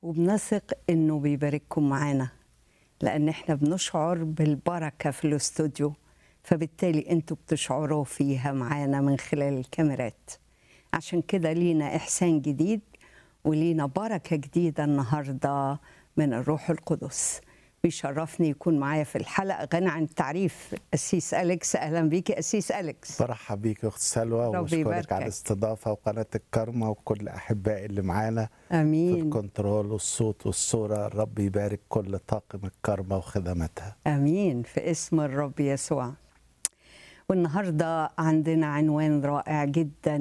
وبنثق انه بيبارككم معانا لان احنا بنشعر بالبركه في الاستوديو فبالتالي انتوا بتشعروا فيها معانا من خلال الكاميرات عشان كده لينا احسان جديد ولينا بركه جديده النهارده من الروح القدس بيشرفني يكون معايا في الحلقه غني عن التعريف اسيس اليكس اهلا بيكي اسيس اليكس برحب بيك يا اخت سلوى ربي واشكرك يباركك. على الاستضافه وقناه الكرمه وكل احبائي اللي معانا في امين الكنترول والصوت والصوره الرب يبارك كل طاقم الكرمه وخدماتها امين في اسم الرب يسوع والنهارده عندنا عنوان رائع جدا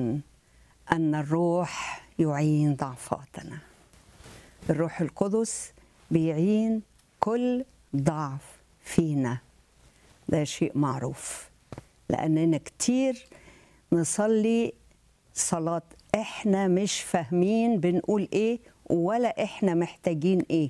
ان الروح يعين ضعفاتنا الروح القدس بيعين كل ضعف فينا ده شيء معروف لاننا كتير نصلي صلاه احنا مش فاهمين بنقول ايه ولا احنا محتاجين ايه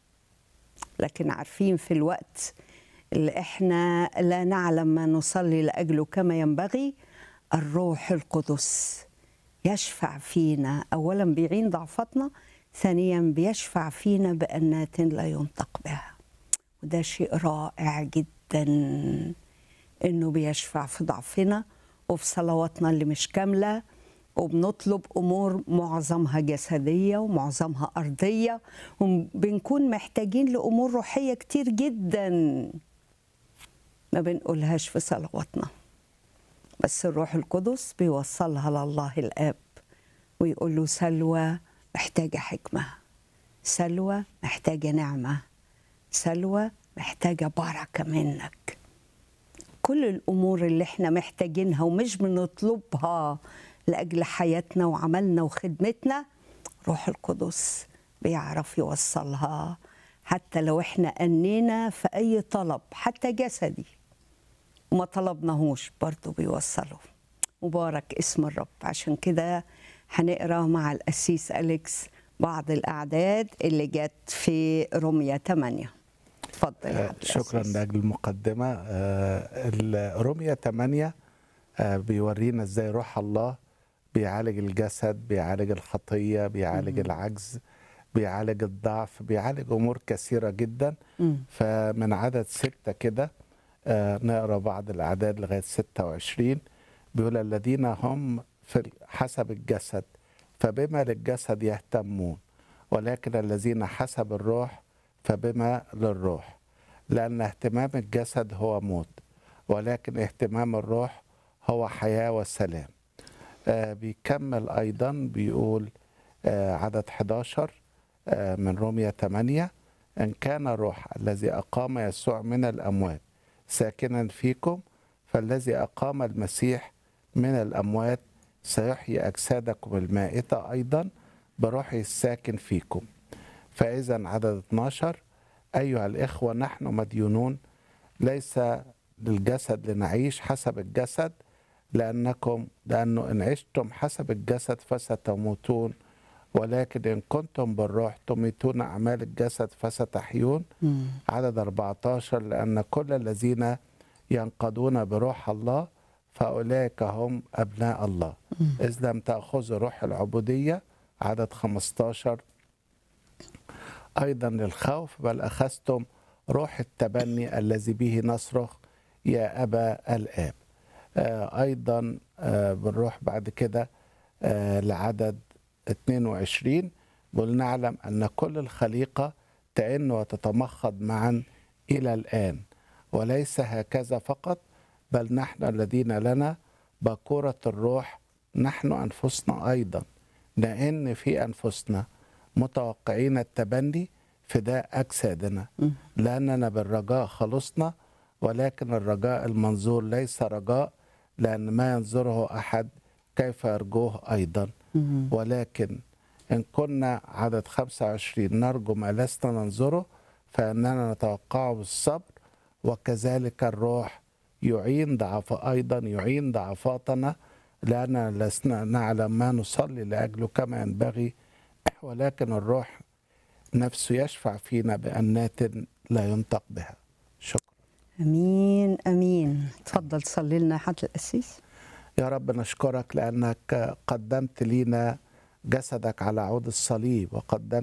لكن عارفين في الوقت اللي احنا لا نعلم ما نصلي لاجله كما ينبغي الروح القدس يشفع فينا اولا بيعين ضعفتنا ثانيا بيشفع فينا بانات لا ينطق بها وده شيء رائع جدا انه بيشفع في ضعفنا وفي صلواتنا اللي مش كامله وبنطلب امور معظمها جسديه ومعظمها ارضيه وبنكون محتاجين لامور روحيه كتير جدا ما بنقولهاش في صلواتنا بس الروح القدس بيوصلها لله الاب ويقول له سلوى محتاجه حكمه سلوى محتاجه نعمه سلوى محتاجه بركه منك كل الامور اللي احنا محتاجينها ومش بنطلبها لاجل حياتنا وعملنا وخدمتنا روح القدس بيعرف يوصلها حتى لو احنا انينا في اي طلب حتى جسدي وما طلبناهوش برضه بيوصله مبارك اسم الرب عشان كده هنقرا مع القسيس أليكس بعض الأعداد اللي جت في روميا 8 اتفضل يا آه، عبد شكرا العزيز. لاجل المقدمه آه، ال- روميا 8 آه، بيورينا ازاي روح الله بيعالج الجسد بيعالج الخطيه بيعالج العجز بيعالج الضعف بيعالج امور كثيره جدا مم. فمن عدد ستة كده آه، نقرا بعض الاعداد لغايه 26 بيقول الذين هم في ال- حسب الجسد فبما للجسد يهتمون ولكن الذين حسب الروح فبما للروح لان اهتمام الجسد هو موت ولكن اهتمام الروح هو حياه وسلام آه بيكمل ايضا بيقول آه عدد 11 آه من روميا 8 ان كان الروح الذي اقام يسوع من الاموات ساكنا فيكم فالذي اقام المسيح من الاموات سيحيي اجسادكم المائته ايضا بروحه الساكن فيكم فاذا عدد 12 ايها الاخوه نحن مديونون ليس للجسد لنعيش حسب الجسد لأنكم لأنه إن عشتم حسب الجسد فستموتون ولكن إن كنتم بالروح تميتون أعمال الجسد فستحيون مم. عدد 14 لأن كل الذين ينقضون بروح الله فأولئك هم أبناء الله إذ لم تأخذوا روح العبودية عدد 15 أيضا للخوف بل أخذتم روح التبني الذي به نصرخ يا أبا الآب آه، أيضا آه، بنروح بعد كده آه، لعدد 22 بل نعلم أن كل الخليقة تئن وتتمخض معا إلى الآن وليس هكذا فقط بل نحن الذين لنا باكورة الروح نحن أنفسنا أيضا نئن في أنفسنا متوقعين التبني فداء أجسادنا لأننا بالرجاء خلصنا ولكن الرجاء المنظور ليس رجاء لأن ما ينظره أحد كيف يرجوه أيضا مم. ولكن إن كنا عدد 25 نرجو ما لسنا ننظره فإننا نتوقعه بالصبر وكذلك الروح يعين ضعف أيضا يعين ضعفاتنا لأننا لسنا نعلم ما نصلي لأجله كما ينبغي ولكن الروح نفسه يشفع فينا بأنات لا ينطق بها شكرا امين امين اتفضل صلي لنا يا حضره القسيس يا رب نشكرك لأنك قدمت لينا جسدك على عود الصليب وقدمت